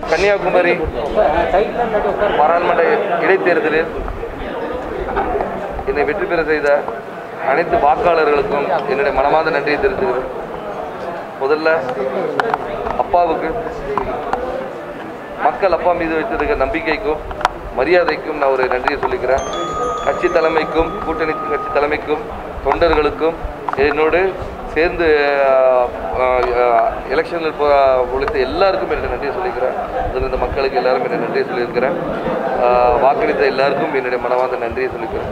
கன்னியாகுமரி பாராளுமன்ற இடைத்தேர்தலில் என்னை வெற்றி பெற செய்த அனைத்து வாக்காளர்களுக்கும் என்னுடைய மனமார்ந்த நன்றியை தெரிவித்துக்கிறேன் முதல்ல அப்பாவுக்கு மக்கள் அப்பா மீது வைத்திருக்க நம்பிக்கைக்கும் மரியாதைக்கும் நான் ஒரு நன்றியை சொல்லிக்கிறேன் கட்சி தலைமைக்கும் கூட்டணி கட்சி தலைமைக்கும் தொண்டர்களுக்கும் என்னோடு சேர்ந்து எலெக்ஷனில் உழைத்த எல்லாருக்கும் என்னுடைய நன்றியை சொல்லிக்கிறேன் அதில் இந்த மக்களுக்கு எல்லாரும் என்னுடைய நன்றியை சொல்லியிருக்கிறேன் ஆஹ் வாக்களித்த எல்லாருக்கும் என்னுடைய மனமார்ந்த நன்றியை சொல்லிக்கிறேன்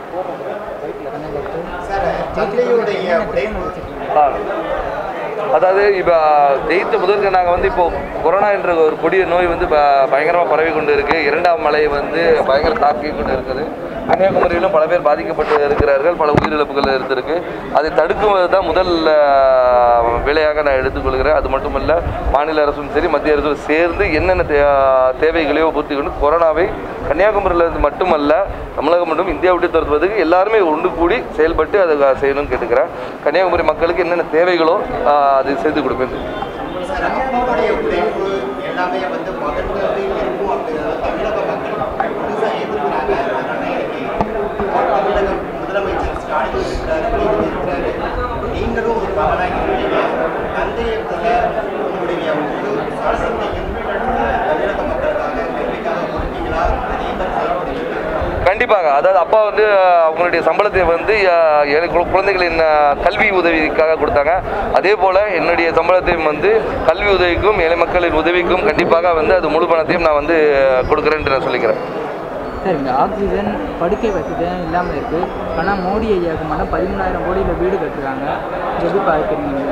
சார் தந்தையுடைய உடைப்பு ஆ. அதாவது இப்போ ஜெயித்த முதற்கு நாங்கள் வந்து இப்போ கொரோனா என்ற ஒரு கொடிய நோய் வந்து ப- பயங்கரமா பரவி கொண்டு இருக்கு இரண்டாம் மலை வந்து பயங்கர தாக்கி கொண்டு இருக்குது கன்னியாகுமரியிலும் பல பேர் பாதிக்கப்பட்டு இருக்கிறார்கள் பல உயிரிழப்புகள் இருந்திருக்கு அதை தடுக்குவது தான் முதல் ஆ, வேலையாக நான் எடுத்துக்கொள்கிறேன் அது மட்டுமல்ல மாநில அரசும் சரி மத்திய அரசும் சேர்ந்து என்னென்ன தே- தேவைகளையோ பூர்த்தி கொண்டு கொரோனாவை கன்னியாகுமரியிலிருந்து மட்டுமல்ல தமிழகம் மட்டும் இந்தியா விட்டு துரத்துவதற்கு எல்லாருமே ஒன்று கூடி செயல்பட்டு அதை செய்யணும்னு கேட்டுக்கிறேன் கன்னியாகுமரி மக்களுக்கு என்னென்ன தேவைகளோ ஆ, அது செய்து கொடுப்பேன் சார் அப்பாவுடைய உடைப்பு எல்லாமே வந்து மகன்கள் இருக்கும் அப்படிங்கிறத தமிழக மக்கள் முழுசாக எதிர்க்கிறாங்க அதனால இன்னைக்கு தமிழக முதலமைச்சர் ஸ்டாலின் இருக்கிறாரு நீங்களும் இருக்கிறாரு நீங்களும் ஒரு மகனாக இருக்கீங்க தந்தையை போல உங்களுடைய முழு சாசனத்தையும் அஹ், தமிழக மக்களுக்காக கல்விக்காக கொடுத்தீங்களா அதே மாதிரி செயல்படுறீங்களா கண்டிப்பாக அதாவது அப்பா வந்து அஹ், அவங்களுடைய சம்பளத்தை வந்து அஹ், ஏழை கு- குழந்தைகளின் அஹ், கல்வி உதவிக்காக கொடுத்தாங்க அதே போல் என்னுடைய சம்பளத்தையும் வந்து கல்வி உதவிக்கும் ஏழை மக்களின் உதவிக்கும் கண்டிப்பாக வந்து அது முழு பணத்தையும் நான் வந்து அஹ், கொடுக்குறேன்ட்டு நான் சொல்லிக்கிறேன் சார் இங்கே ஆக்சிஜன் படுக்கை வசதி இல்லாமல் இருக்குது ஆனால் மோடி ஐயாவுக்கு மட்டும் பதிமூணாயிரம் கோடியில் வீடு கட்டுறாங்க எப்படி பார்க்குறீங்க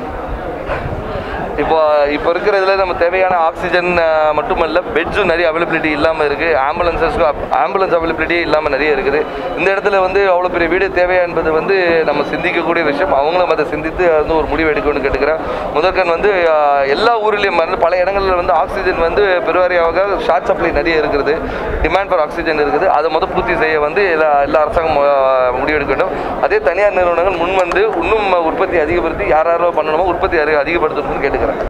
இப்போ இப்போ இருக்கிற இதில் நம்ம தேவையான ஆக்சிஜன் அஹ், மட்டுமல்ல பெட்ஸும் நிறைய அவைலபிலிட்டி இல்லாமல் இருக்குது ஆம்புலன்சஸ்க்கும் ஆம்புலன்ஸ் அவைலபிலிட்டி இல்லாமல் நிறைய இருக்குது இந்த இடத்துல வந்து அவ்வளோ பெரிய வீடு தேவையா என்பது வந்து நம்ம சிந்திக்கக்கூடிய விஷயம் அவங்களும் அதை சிந்தித்து வந்து ஒரு முடிவு எடுக்கணும்னு கேட்டுக்கிறேன் முதற்கண் வந்து அஹ், எல்லா ஊர்லேயும் வந்து பல இடங்களில் வந்து ஆக்சிஜன் வந்து பெருவாரியாக ஷார்ட் சப்ளை நிறைய இருக்கிறது டிமாண்ட் ஃபார் ஆக்சிஜன் இருக்குது அதை மொதல் பூர்த்தி செய்ய வந்து எல்லா எல்லா அரசாங்கம் அஹ், முடிவெடுக்க வேண்டும் அதே தனியார் நிறுவனங்கள் முன் வந்து இன்னும் உற்பத்தி அதிகப்படுத்தி யார் யாரோ பண்ணணுமோ உற்பத்தி அதிக அதிகப்படுத்தணும்னு கேட்டுக்கிறேன்